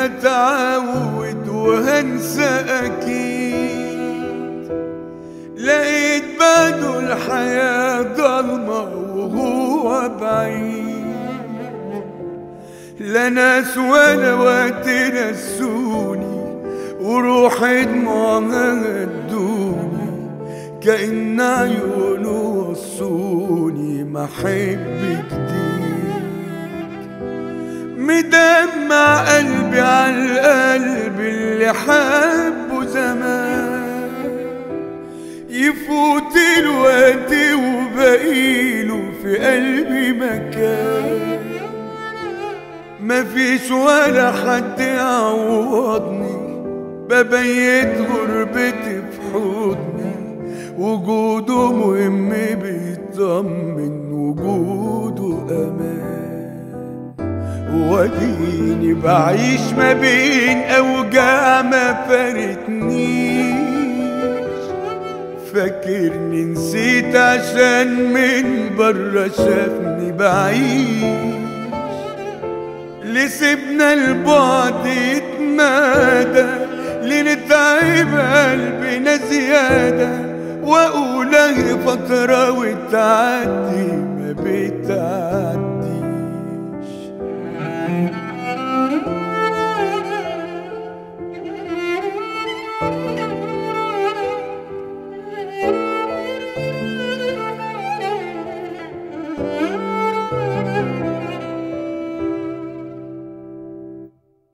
اتعود وهنسى اكيد لقيت بعده الحياة ضلمة وهو بعيد لا ناس ولا وقت نسوني وروحي دموعها هدوني كأن عيونه وصوني ما حب جديد مدمع قلبي على القلب اللي حبه زمان يفوت الوقت وبقيله في قلبي مكان مفيش ولا حد يعوضني ببيت غربتي في حضني وجوده مهم بيطمن وجوده امان واديني بعيش ما بين اوجاع ما فارتنيش فاكرني نسيت عشان من بره شافني بعيش لسيبنا البعد يتمادى لنتعب قلبنا زيادة وأقول أهي فترة وتعدي ما بتعدي